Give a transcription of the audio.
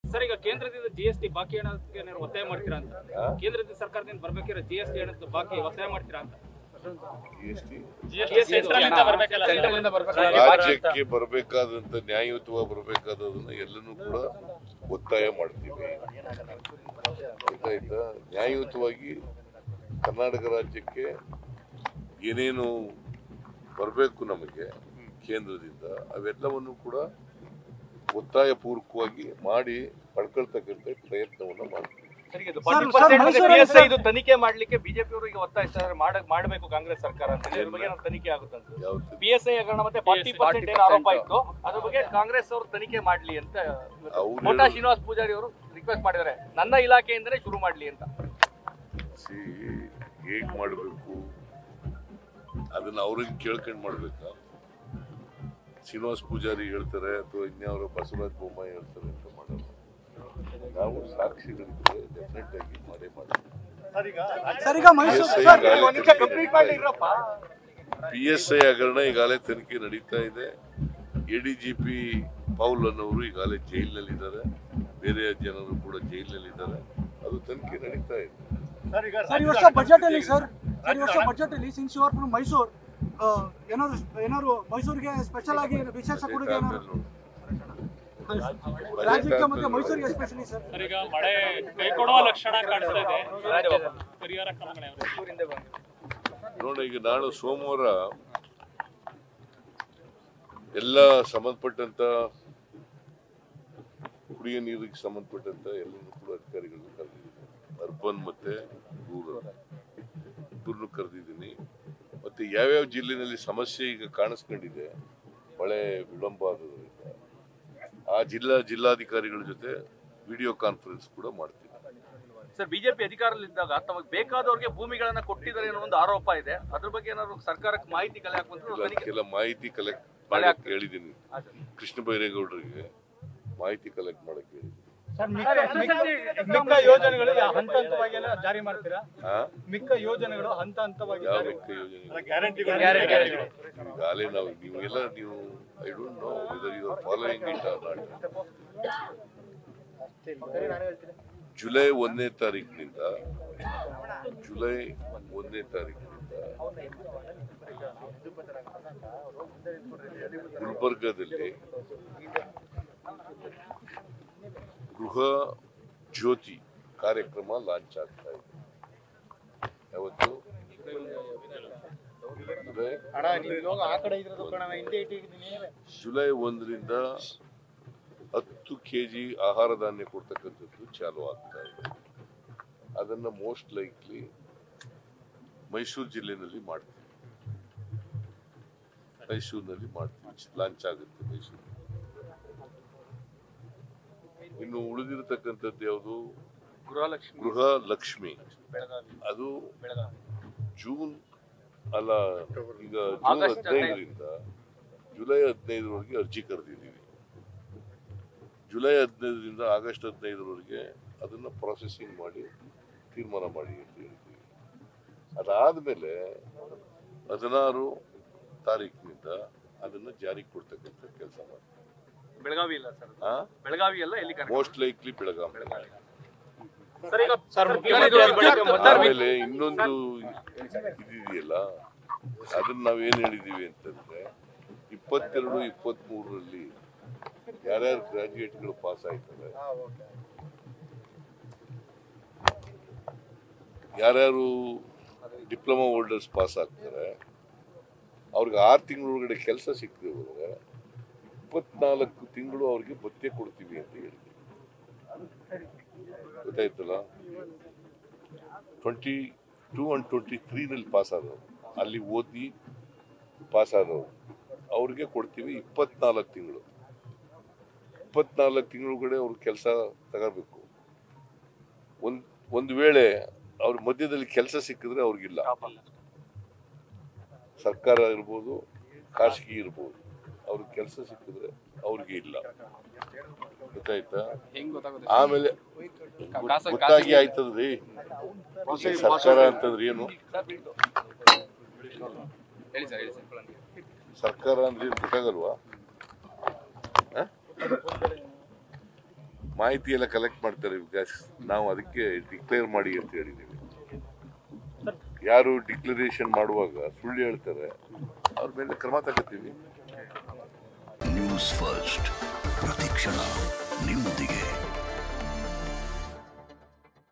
Sir ಈಗ ಕೇಂದ್ರದಿಂದ G S T ಬಾಕಿ ಹಣಕ್ಕೆ ಏನಾದ್ರು ಒತ್ತಾಯ ಮಾಡ್ತೀರಾ ಅಂತ ಆ? ಕೇಂದ್ರದಿಂದ ಸರ್ಕಾರದಿಂದ ಬರ್ಬೇಕಿರೋ ಜಿ ಎಸ್ ಟಿ ಹಣದ ಬಾಕಿ ಒತ್ತಾಯ ಮಾಡ್ತೀರಾ ಅಂತ GST ಸೆಂಟ್ರಲ್ನಿಂದ ಬರ್ಬೇಕಲ್ಲ ಸರ್. ರಾಜ್ಯಕ್ಕೆ ಬರಬೇಕಾದಂತ ನ್ಯಾಯಯುತವಾಗಿ ಬರಬೇಕಾದದನ್ನ ಎಲ್ಲನೂ ಕೂಡ ಒತ್ತಾಯ ಮಾಡ್ತೀವಿ ಗೊತ್ತಾಯ್ತಾ ನ್ಯಾಯಯುತವಾಗಿ ಕರ್ನಾಟಕ ರಾಜ್ಯಕ್ಕೆ ಏನೇನು ಬರಬೇಕು ನಮಗೆ ಕೇಂದ್ರದಿಂದ ಅವೆಲ್ಲವನ್ನು ಕೂಡ ಒತ್ತಾಯ ಪೂರ್ವಕವಾಗಿ ಮಾಡಿ ಪಡ್ಕೊಳ್ತಕ್ಕಂಥ ಪ್ರಯತ್ನವನ್ನ ಮಾಡ್ತೀವಿ ಸರ್, ಇದು ಸರ್, 40% ಮೈಸೂರಲ್ಲಿ PSI ಇದು ತನಿಖೆ ಮಾಡ್ಲಿಕ್ಕೆ ಬಿಜೆಪಿ ಅವರು ಈಗ ಒತ್ತಾಯಿಸ್ತಾರೆ ಮಾಡ ಮಾಡಬೇಕು ಕಾಂಗ್ರೆಸ್ ಸರ್ಕಾರ ಅಂತ ಇದ್ರ ಬಗ್ಗೆ ಏನಾದ್ರು ತನಿಖೆ ಆಗುತ್ತಂತ ಯಾವತ್ತು ಪಿ ಎಸ್ ಐ ಹಗರಣ ಮತ್ತೆ ಫಾರ್ಟಿ ಪರ್ಸೆಂಟ್ ಏನು ಆರೋಪ ಇತ್ತು ಅದ್ರ ಬಗ್ಗೆ ಕಾಂಗ್ರೆಸ್ ಅವರು ತನಿಖೆ ಮಾಡ್ಲಿ ಅಂತ ಅವ್ರು ಮೋಟಾ ಶ್ರೀನಿವಾಸ್ ಪೂಜಾರಿ ಅವರು ರಿಕ್ವೆಸ್ಟ್ ಮಾಡಿದ್ದಾರೆ ನನ್ನ ಇಲಾಖೆಯಿಂದಲೇ ಶುರು ಮಾಡ್ಲಿ ಅಂತ ಸಿ ಹೇಗ್ ಮಾಡಬೇಕು ಅದನ್ನ ಅವ್ರಿಗೆ ಕೇಳ್ಕೊಂಡು ಮಾಡ್ಬೇಕಾ ಶ್ರೀನಿವಾಸ್ ಪೂಜಾರಿ ಹೇಳ್ತಾರೆ ಅಥವಾ ಇನ್ಯಾವ ಬಸವರಾಜ ಬೊಮ್ಮಾಯಿ ಹೇಳ್ತಾರೆ ಅಂತ ಮಾಡಲ್ಲ ನಾವು ಸಾಕ್ಷಿಗಳಿದ್ರೆ ಡೆಫಿನೆಟ್ ಆಗಿ ಮಾಡೇ ಮಾಡ್ತೀವಿ ಸರ್ ಈಗ ಮೈಸೂರು PSI ಸರ್, ಈಗಾಗಲೇ ಒಂದ್ ನಿಮಿಷ ಕಂಪ್ಲೀಟ್ ಮಾಡಿ ಇರಪ್ಪ ಪಿ ಎಸ್ ಐ ಹಗರಣ ಈಗಾಗಲೇ ತನಿಖೆ ನಡೀತಾ ಇದೆ A D G P Paul ಅನ್ನೋರು ಈಗಾಗಲೇ ಜೈಲಿನಲ್ಲಿದ್ದಾರೆ ಬೇರೆ ಜನರು ಕೂಡ ಜೈಲಿನಲ್ಲಿದ್ದಾರೆ ಅದು ತನಿಖೆ ನಡೀತಾ ಇದೆ ಸರ್ ಈ ವರ್ಷ ಬಜೆಟ್ ಅಲ್ಲಿ ಸರ್ ಸರ್ ಈ ವರ್ಷ ಬಜೆಟ್ ಅಲ್ಲಿ since you are from Mysuru ಆ, ಏನಾದ್ರು ಏನಾದ್ರು ಮೈಸೂರಿಗೆ ಸ್ಪೆಷಲ್ ಆಗಿ ವಿಶೇಷ ಕೊಡುಗೆ ಏನಾದ್ರು ರಾಜ್ಯಕ್ಕೆ ಮತ್ತೆ ಮೈಸೂರಿಗೆ ಎಸ್ಪೆಷಲಿ ಸರ್ ಸರ್ ಈಗ ಮಳೆ ಕೈ ಕೊಡುವ ಲಕ್ಷಣ ಕಾಣಿಸ್ತಾ ಇದೆ ಪರಿಹಾರ ಕ್ರಮಗಳು ನೋಡಿ ಈಗ ನಾನು ಸೋಮವಾರ ಎಲ್ಲ ಸಂಬಂಧಪಟ್ಟಂತ ಕುಡಿಯೋ ನೀರಿಗೆ ಸಂಬಂಧಪಟ್ಟಂತ ಎಲ್ಲರೂ ಕೂಡ ಅಧಿಕಾರಿಗಳನ್ನು ಕರೆದಿದ್ದೀನಿ ಅರ್ಬನ್ ಮತ್ತೆ ರೂರಲ್ ಇಬ್ಬರನ್ನು ಕರೆದಿದ್ದೀನಿ ಮತ್ತೆ ಯಾವ್ಯಾವ ಜಿಲ್ಲೆನಲ್ಲಿ ಸಮಸ್ಯೆ ಈಗ ಕಾಣಿಸ್ಕೊಂಡಿದೆ ಮಳೆ ವಿಳಂಬ ಆಗೋದ್ರಿಂದ ಆ ಜಿಲ್ಲಾ ಜಿಲ್ಲಾಧಿಕಾರಿಗಳ ಜೊತೆ ವಿಡಿಯೋ ಕಾನ್ಫರೆನ್ಸ್ ಕೂಡ ಮಾಡ್ತೀನಿ ಸರ್ ಬಿಜೆಪಿ ಅಧಿಕಾರದಲ್ಲಿದ್ದಾಗ ತಮಗೆ ಬೇಕಾದವ್ರಿಗೆ ಭೂಮಿಗಳನ್ನ ಕೊಟ್ಟಿದ್ದಾರೆ ಅನ್ನೋ ಒಂದು ಆರೋಪ ಇದೆ ಅದ್ರ ಬಗ್ಗೆ ಏನಾದ್ರು ಸರ್ಕಾರಕ್ಕೆ ಮಾಹಿತಿ ಕಲೆ ಹಾಕುವಂತ ಇಲ್ಲ, ತನಿಖೆ ಕೆಲ ಮಾಹಿತಿ ಕಲೆಕ್ಟ್ ಮಳೆ ಮಾಡಕ್ ಆಗ್ತದೆ. ಹೇಳಿದ್ದೀನಿ ಹಾ, ಸರ್. ಕೃಷ್ಣ ಬೈರೇಗೌಡರಿಗೆ ಮಾಹಿತಿ ಕಲೆಕ್ಟ್ ಮಾಡಕ್ ಹೇಳಿದ್ದೀನಿ ಮಿಕ್ಕ ಯೋಜನೆಗಳು ಹಂತ ಹಂತವಾಗಿ ಎಲ್ಲ ಜಾರಿ ಮಾಡ್ತೀರಾ ಆ? ಮಿಕ್ಕ ಯೋಜನೆಗಳು ಹಂತ ಹಂತವಾಗಿ ಯಾವ ಜಾರಿ ಲೆಕ್ಕ ಯೋಜನೆ ಗ್ಯಾರಂಟಿಗಳು ಈಗಾಗಲೇ ನಾವು ನೀವೆಲ್ಲ ನೀವು I don't know whether you are following it or not July ಒಂದನೇ ತಾರೀಕಿನಿಂದ ಜುಲೈ ಒಂದನೇ ತಾರೀಕಿನಿಂದ ಗುಲ್ಬರ್ಗದಲ್ಲಿ ಗೃಹ ಜ್ಯೋತಿ ಕಾರ್ಯಕ್ರಮ ಲಾಂಚ್ ಆಗ್ತಾ ಇದೆ ಯಾವತ್ತು ಜುಲೈ ಅಣ್ಣ ನೀವು ಆ ಕಡೆ ಇದ್ರದ್ದು ಕಣ ಹಿಂದೆ ಇಟ್ಟಿದ್ದೀನಿ ಜುಲೈ ಒಂದರಿಂದ ಹತ್ತು ಕೆ ಜಿ ಆಹಾರ ಧಾನ್ಯ ಕೊಡ್ತಕ್ಕಂಥದ್ದು ಚಾಲು ಆಗ್ತಾ ಇದೆ ಅದನ್ನ ಮೋಸ್ಟ್ ಲೈಕ್ಲಿ ಮೈಸೂರು ಜಿಲ್ಲೆನಲ್ಲಿ ಮಾಡ್ತೀವಿ ಮೈಸೂರಿನಲ್ಲಿ ಮಾಡ್ತೀವಿ ಲಾಂಚ್ ಆಗುತ್ತೆ ಮೈಸೂರು ಇನ್ನು ಉಳಿದಿರತಕ್ಕಂಥದ್ದು ಯಾವುದು ಗೃಹಲಕ್ಷ್ಮಿ ಗೃಹ ಲಕ್ಷ್ಮಿ ಅದು ಜೂನ್ ಅಲ್ಲ ಈಗ ಜೂನ್ ಆಗಸ್ಟ್ ಹದಿನೈದರಿಂದ ಜುಲೈ ಹದಿನೈದರವರೆಗೆ ಅರ್ಜಿ ಕರೆದಿದ್ದೀವಿ ಜುಲೈ ಹದಿನೈದರಿಂದ ಆಗಸ್ಟ್ ಹದಿನೈದರವರೆಗೆ ಅದನ್ನ ಪ್ರಾಸೆಸಿಂಗ್ ಮಾಡಿ ತೀರ್ಮಾನ ಮಾಡಿ ಅಂತ ಹೇಳ್ತೀವಿ ಅದಾದ್ಮೇಲೆ ಹದಿನಾರು ತಾರೀಕಿನಿಂದ ಅದನ್ನ ಜಾರಿಗೆ ಕೊಡ್ತಕ್ಕಂಥ ಕೆಲಸ ಮಾಡ್ತೀವಿ ಬೆಳಗಾವಿ ಇಲ್ಲ ಸರ್ ಆ ಬೆಳಗಾವಿ ಎಲ್ಲ ಎಲ್ಲಿ Karnataka? Most likely Belgaum sir ಈಗ ಸರ್ ಮುಖ್ಯಮಂತ್ರಿ ಬಳಿಕ ಮತದಾರ ಆಮೇಲೆ ಇನ್ನೊಂದು ಇದಿದೆಯಲ್ಲ ಅದನ್ನ ನಾವೇನ್ ಹೇಳಿದೀವಿ ಅಂತಂದ್ರೆ ಇಪ್ಪತ್ತೆರಡು ಇಪ್ಪತ್ತ್ ಮೂರರಲ್ಲಿ ಯಾರ್ಯಾರು ಗ್ರಾಜುಯೇಟ್ಗಳು ಪಾಸ್ ಆಯ್ತಾರೆ ಯಾರ್ಯಾರು ಡಿಪ್ಲೊಮಾ ಹೋಲ್ಡರ್ಸ್ ಪಾಸ್ ಆಗ್ತಾರೆ ಅವ್ರಿಗೆ ಆರು ತಿಂಗಳೊಳಗಡೆ ಕೆಲಸ ಸಿಕ್ಕದೆ ಹೋದ್ರೆ ಇಪ್ಪತ್ನಾಲ್ಕು ತಿಂಗಳು ಅವ್ರಿಗೆ ಭತ್ಯೆ ಕೊಡ್ತೀವಿ ಅಂತ ಹೇಳಿದ್ವಿ ಗೊತ್ತಾಯ್ತಲ್ಲ ಟ್ವೆಂಟಿ ಟೂ ಅಂಡ್ ಟ್ವೆಂಟಿ ತ್ರೀನಲ್ಲಿ ಪಾಸ್ ಆದವರು ಅಲ್ಲಿ ಓದಿ ಪಾಸ್ ಆದವರು ಅವ್ರಿಗೆ ಕೊಡ್ತೀವಿ ಇಪ್ಪತ್ನಾಲ್ಕು ತಿಂಗಳು ಇಪ್ಪತ್ನಾಲ್ಕು ತಿಂಗಳೊಳಗಡೆ ಅವ್ರ ಕೆಲಸ ತಗೋಬೇಕು ಒಂದ್ ಒಂದು ವೇಳೆ ಅವ್ರ ಮಧ್ಯದಲ್ಲಿ ಕೆಲಸ ಸಿಕ್ಕಿದ್ರೆ ಅವ್ರಿಗಿಲ್ಲ ಸರ್ಕಾರ ಇರ್ಬೋದು ಖಾಸಗಿ ಇರ್ಬೋದು ಅವ್ರಿಗೆ ಕೆಲಸ ಸಿಕ್ಕಿದ್ರೆ ಅವ್ರಿಗೆ ಇಲ್ಲ ಗೊತ್ತಾಯ್ತಾ ಹೆಂಗ್ ಗೊತ್ತಾಗುತ್ತೆ ಆಮೇಲೆ ಖಾಸಗಿ- ಗೊತ್ತಾಗಿ ಆಯ್ತದ್ರಿ ಸರ್ಕಾರ ಅಂತಂದ್ರೆ ಏನು ಹೇಳಿ ಸರ್ ಹೇಳಿ ಸರ್ ಸರ್ಕಾರ ಅಂದ್ರೆ ಏನು ಗೊತ್ತಾಗಲ್ವಾ ಹ? ಮಾಹಿತಿ ಎಲ್ಲ ಕಲೆಕ್ಟ್ ಮಾಡ್ತಾರೆ ಬಿಕಾಸ್ ನಾವು ಅದಕ್ಕೆ ಡಿಕ್ಲೇರ್ ಮಾಡಿ ಅಂತ ಹೇಳಿದ್ದೀವಿ ಯಾರು ಡಿಕ್ಲರೇಷನ್ ಮಾಡುವಾಗ ಸುಳ್ಳು ಹೇಳ್ತಾರೆ ಅವ್ರ ಮೇಲೆ ಕ್ರಮ ತಗೋತೀವಿ ನ್ಯೂಸ್ ಫಸ್ಟ್ ಪ್ರತಿಕ್ಷಣ ನಿಮ್ಮೊಂದಿಗೆ